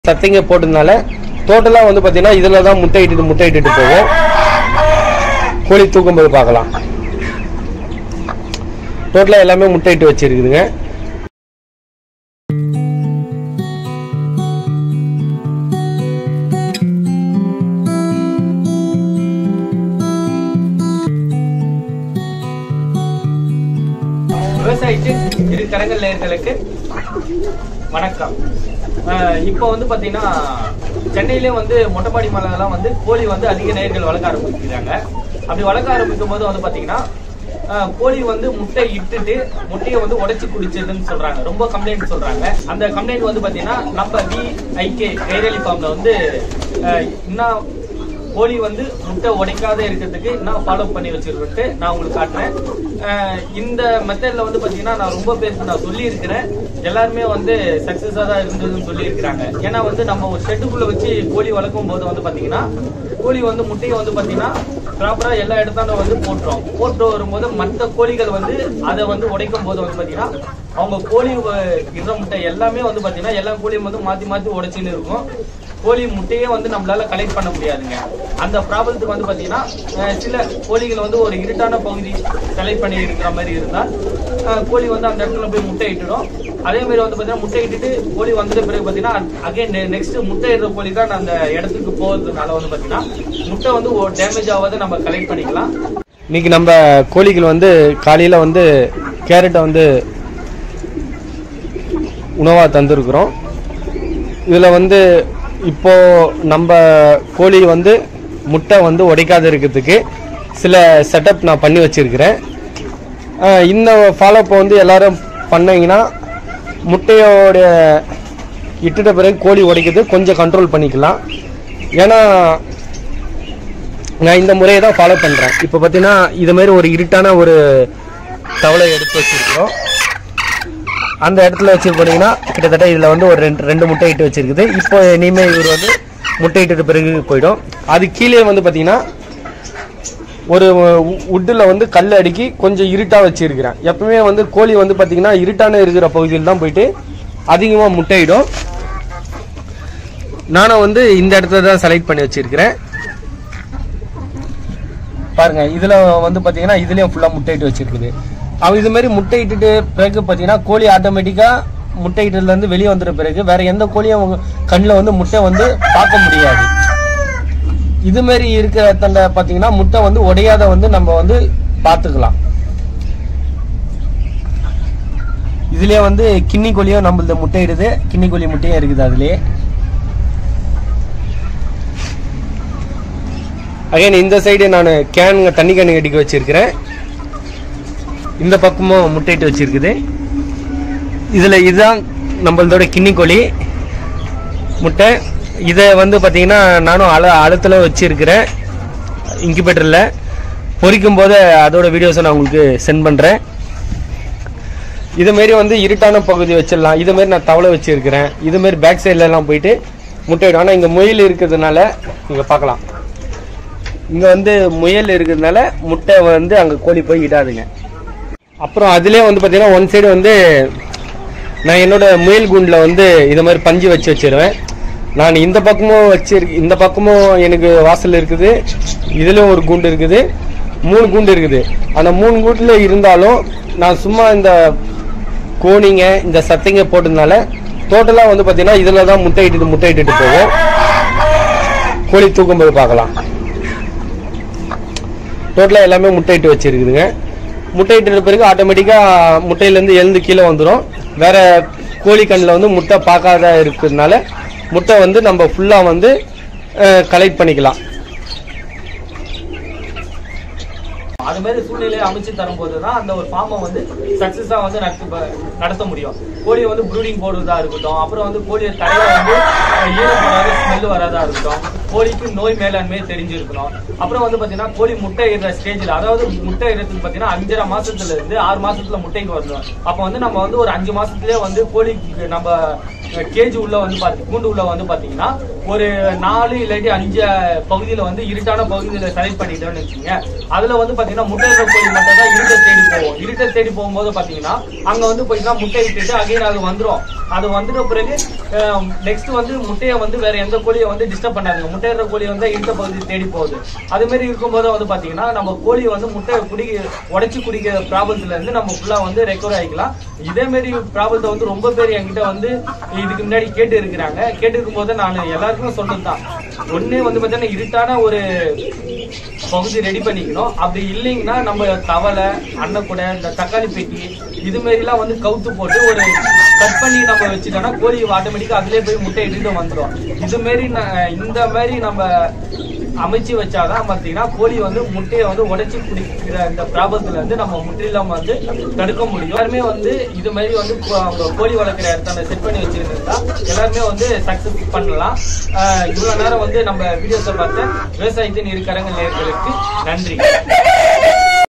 சத்தைங்க போட்டதுனால டோட்டலாக வந்து பார்த்தீங்கன்னா இதில் தான் முட்டை இட்டுட்டு முட்டை இட்டுட்டு போகும் கோழி தூக்கும்போது பார்க்கலாம் டோட்டலாக எல்லாமே முட்டை இட்டு வச்சிருக்குதுங்க விவசாயிக்கு இரு கரங்கள் நேயர்களுக்கு வணக்கம் அஹ் இப்போ வந்து பாத்தீங்கன்னா சென்னையிலே வந்து மொட்டைமாடி மலைலாம் வந்து கோழி வந்து அதிக நேயர்கள் வளர்க்க ஆரம்பிக்கிறாங்க அப்படி வளர்க்க ஆரம்பிக்கும் போது வந்து பாத்தீங்கன்னா அஹ், கோழி வந்து முட்டை இட்டுட்டு முட்டையை வந்து உடைச்சு குடிச்சதுன்னு சொல்றாங்க ரொம்ப கம்ப்ளைண்ட் சொல்றாங்க அந்த கம்ப்ளைண்ட் வந்து பாத்தீங்கன்னா நம்ம வி ஐகே கைரளி ஃபார்ம்ல வந்து அஹ், இன்னும் கோழி வந்து முட்டை உடைக்காத இருக்கிறதுக்கு நான் ஃபாலோ பண்ணி வச்சிருக்கிட்டு நான் உங்களுக்கு காட்டுறேன் அஹ் இந்த மெத்தட்ல வந்து பாத்தீங்கன்னா நான் ரொம்ப பேருக்கு நான் சொல்லி இருக்கிறேன் எல்லாருமே வந்து சக்சஸா தான் இருந்ததுன்னு சொல்லி இருக்கிறாங்க ஏன்னா வந்து நம்ம ஒரு ஷெட்டுக்குள்ள வச்சு கோழி வளர்க்கும் போது வந்து பாத்தீங்கன்னா கோழி வந்து முட்டையை வந்து பாத்தீங்கன்னா ப்ராப்பரா எல்லா இடத்தாலும் வந்து போட்டுரும் போட்டு வரும்போது மற்ற கோழிகள் வந்து அதை வந்து உடைக்கும் போது வந்து பாத்தீங்கன்னா அவங்க கோழி வ- இடுற முட்டை எல்லாமே வந்து பாத்தீங்கன்னா எல்லா கோழியும் வந்து மாத்தி மாத்தி உடைச்சுன்னு இருக்கும் கோழி முட்டையே வந்து நம்மளால கலெக்ட் பண்ண முடியாதுங்க அந்த ப்ராப்ளத்துக்கு வந்து பாத்தீங்கன்னா அஹ், சில கோழிகள் வந்து ஒரு இருட்டான பகுதி செலக்ட் பண்ணி இருக்கிற மாதிரி இருந்தால் அஹ், கோழி வந்து அந்த இடத்துல போய் முட்டை இட்டுடும் அதே மாதிரி வந்து பாத்தீங்கன்னா முட்டை இட்டுட்டு கோழி வந்தது பிறகு பாத்தீங்கன்னா அகைன் நெக்ஸ்ட் முட்டை இடுற கோழி தான் அந்த இடத்துக்கு போகிறதுனால வந்து பாத்தீங்கன்னா முட்டை வந்து டேமேஜ் ஆகாத நம்ம கலெக்ட் பண்ணிக்கலாம் இன்னைக்கு நம்ம கோழிகள் வந்து காலையில் வந்து கேரட்டை வந்து உணவாக தந்திருக்கிறோம் இதில் வந்து இப்போ நம்ம கோழி வந்து முட்டை வந்து உடைக்காத இருக்கிறதுக்கு சில செட்டப் நான் பண்ணி வச்சிருக்கிறேன் ஆஹ் இந்த ஃபாலோப்பை வந்து எல்லாரும் பண்ணீங்கன்னா முட்டையோட இட்டுட்ட பிறகு கோழி உடைக்கிறது கொஞ்சம் கண்ட்ரோல் பண்ணிக்கலாம் ஏன்னா நான் இந்த முறையை தான் ஃபாலோ பண்ணுறேன் இப்போ பார்த்தீங்கன்னா இது மாதிரி ஒரு இருட்டான ஒரு தவளை எடுத்து வச்சிருக்கிறோம் அந்த இடத்துல வச்சு போனீங்கன்னா கிட்டத்தட்ட இதில் வந்து ஒரு ரெண்டு ரெண்டு முட்டை இட்டு வச்சிருக்குது இப்போ இனிமேல் இவர் வந்து முட்டை இட்டுட்டு பிறகு போயிடும் அது கீழே வந்து பார்த்தீங்கன்னா ஒரு உட்டில் வந்து கல் அடுக்கி கொஞ்சம் இருட்டாக வச்சிருக்கிறேன் எப்பவுமே வந்து கோழி வந்து பார்த்தீங்கன்னா இருட்டான இருக்கிற பகுதியில் தான் போயிட்டு அதிகமாக முட்டையிடும் நானும் வந்து இந்த இடத்துல தான் செலக்ட் பண்ணி வச்சிருக்கிறேன் பாருங்க இதுல வந்து பாத்தீங்கன்னா இதுலயும் ஃபுல்லா முட்டையிட்டு வச்சிருக்குது அவன் இது மாதிரி முட்டையிட்டுட்டு பிறகு பாத்தீங்கன்னா கோழி ஆட்டோமேட்டிக்கா முட்டையிட்டதுல இருந்து வெளியே வந்துட்ட பிறகு வேற எந்த கோழியும் உங்க கண்ணுல வந்து முட்டை வந்து பார்க்க முடியாது இது மாதிரி இருக்கிற இடத்துல பாத்தீங்கன்னா முட்டை வந்து உடையாத வந்து நம்ம வந்து பார்த்துக்கலாம் இதுலயே வந்து கிண்ணி கோழியும் நம்மளது முட்டையிடுது கிண்ணி கோழி முட்டையும் இருக்குது அதுலயே அகைன் இந்த சைடு நான் கேனுங்க தண்ணி கேனு கட்டிக்க வச்சிருக்கிறேன் இந்த பக்கமும் முட்டையிட்டு வச்சிருக்குது இதுல இதுதான் நம்மளதோட கிண்ணி கோழி முட்டை இதை வந்து பார்த்தீங்கன்னா நானும் அழ அழுத்தில் வச்சிருக்கிறேன் இன்குபேட்டரில் பொரிக்கும் போது அதோட வீடியோஸை நான் உங்களுக்கு சென்ட் பண்ணுறேன் இது மாரி வந்து இருட்டான பகுதி வச்சிடலாம் இது மாதிரி நான் தவளை வச்சிருக்கிறேன் இது மாதிரி பேக் சைட்ல எல்லாம் போயிட்டு முட்டையிடும் ஆனால் இங்கே முயல் இருக்கிறதுனால இங்கே பார்க்கலாம் இங்க வந்து முயல் இருக்கிறதுனால முட்டை வந்து அங்க கோழி போய் இடாதுங்க அப்புறம் அதுலயே வந்து பாத்தீங்கன்னா ஒன் சைடு வந்து நான் என்னோட முயல் குண்டுல வந்து இது மாதிரி பஞ்சு வச்சு வச்சிருவேன் நான் இந்த பக்கமும் வச்சிருக்கு இந்த பக்கமும் எனக்கு வாசல் இருக்குது இதுலயும் ஒரு கூண்டு இருக்குது மூணு கூண்டு இருக்குது அந்த மூணு கூண்டுல இருந்தாலும் நான் சும்மா இந்த கோணிங்க இந்த சத்தைங்க போட்டதுனால டோட்டலா வந்து பாத்தீங்கன்னா இதுல தான் முட்டை இட்டுட்டு முட்டை இட்டுட்டு போகும் கோழி தூக்கும்போது பார்க்கலாம் டோட்டலாக எல்லாமே முட்டையிட்டு வச்சிருக்குதுங்க முட்டையிட்ட பிறகு ஆட்டோமேட்டிக்காக முட்டையிலேருந்து எழுந்து கீழே வந்துடும் வேற கோழி கண்ணில் வந்து முட்டை பார்க்காத இருக்கிறதுனால முட்டை வந்து நம்ம ஃபுல்லாக வந்து கலெக்ட் பண்ணிக்கலாம் அது மாதிரி சூழ்நிலையை அமைச்சு தரும்போது தான் அந்த ஒரு ஃபார்மை வந்து சக்சஸா வந்து நடத்த நடத்த முடியும் கோழியை வந்து ப்ரூடிங் போடுறதா இருக்கட்டும் அப்புறம் வந்து கோழியை தலையில வந்து அஹ், ஈரம் வராத ஸ்மெல் வராதா இருக்கட்டும் கோழிக்கு நோய் மேலாண்மை தெரிஞ்சிருக்கணும் அப்புறம் வந்து பாத்தீங்கன்னா கோழி முட்டை இடுற ஸ்டேஜ்ல அதாவது முட்டை இடுறதுக்கு பாத்தீங்கன்னா அஞ்சரை மாசத்துல இருந்து ஆறு மாசத்துல முட்டைக்கு வரணும் அப்ப வந்து நம்ம வந்து ஒரு அஞ்சு மாசத்துலயே வந்து கோழிக்கு நம்ம கேஜ் உள்ள வந்து பாத்து கூண்டு உள்ள வந்து பாத்தீங்கன்னா ஒரு நாலு இல்லாட்டி அஞ்சு பகுதியில வந்து இருட்டான பகுதியில செலக்ட் பண்ணிட்டோம்னு வச்சுக்கோங்க அதுல வந்து பாத்தீங்கன்னா முட்டை இடுற கோழி மட்டும் தான் இருட்டை தேடி போகும் இருட்டை தேடி போகும்போது பாத்தீங்கன்னா அங்க வந்து பாத்தீங்கன்னா முட்டை இட்டுட்டு அகைன் அது வந்துரும் அது வந்துட்ட பிறகு நெக்ஸ்ட் வந்து முட்டையை வந்து வேற எந்த கோழியை வந்து டிஸ்டர்ப் பண்ணாதுங்க முட்டையிற கோழி வந்து இருந்த பகுதி தேடி போகுது அது மாதிரி இருக்கும்போது வந்து பாத்தீங்கன்னா நம்ம கோழி வந்து முட்டையை குடிக்க உடைச்சு குடிக்கிற ப்ராப்ளத்துல இருந்து நம்ம ஃபுல்லா வந்து ரெக்கவர் ஆகிக்கலாம் இதே மாதிரி ப்ராப்ளத்தை வந்து ரொம்ப பேர் என்கிட்ட வந்து இதுக்கு முன்னாடி கேட்டு இருக்கிறாங்க கேட்டு இருக்கும்போது நான் எல்லாருக்குமே சொன்னது தான் ஒண்ணு வந்து பாத்தீங்கன்னா இருட்டான ஒரு பகுதி ரெடி பண்ணிக்கணும் அப்படி இல்லைங்கன்னா நம்ம தவளை அன்னக்கூடை இந்த தக்காளி பெட்டி இது மாதிரிலாம் வந்து கவுத்து போட்டு ஒரு கட் பண்ணி நம்ம வச்சுட்டோம்னா கோழி ஆட்டோமேட்டிக்கா அதுலயே போய் முட்டை இட்டுட்டு வந்துடும் இது மாரி ந- இந்த மாதிரி நம்ம அமைச்சு வச்சாதான் பாத்தீங்கன்னா கோழி வந்து முட்டையை வந்து உடைச்சு குடிக்கிற இந்த ப்ராபத்துல இருந்து நம்ம முற்றிலும் வந்து தடுக்க முடியும் எல்லாருமே வந்து இது மாதிரி வந்து கோ- அவங்க கோழி வளர்க்குற இடத்த செட் பண்ணி வச்சிருந்தா எல்லாருமே வந்து சக்சஸ் பண்ணலாம் ஆஹ் இவ்வளவு நேரம் வந்து நம்ம வீடியோஸை பார்த்த விவசாயத்தின் இரு கரங்கள் நேயர்களுக்கு நன்றி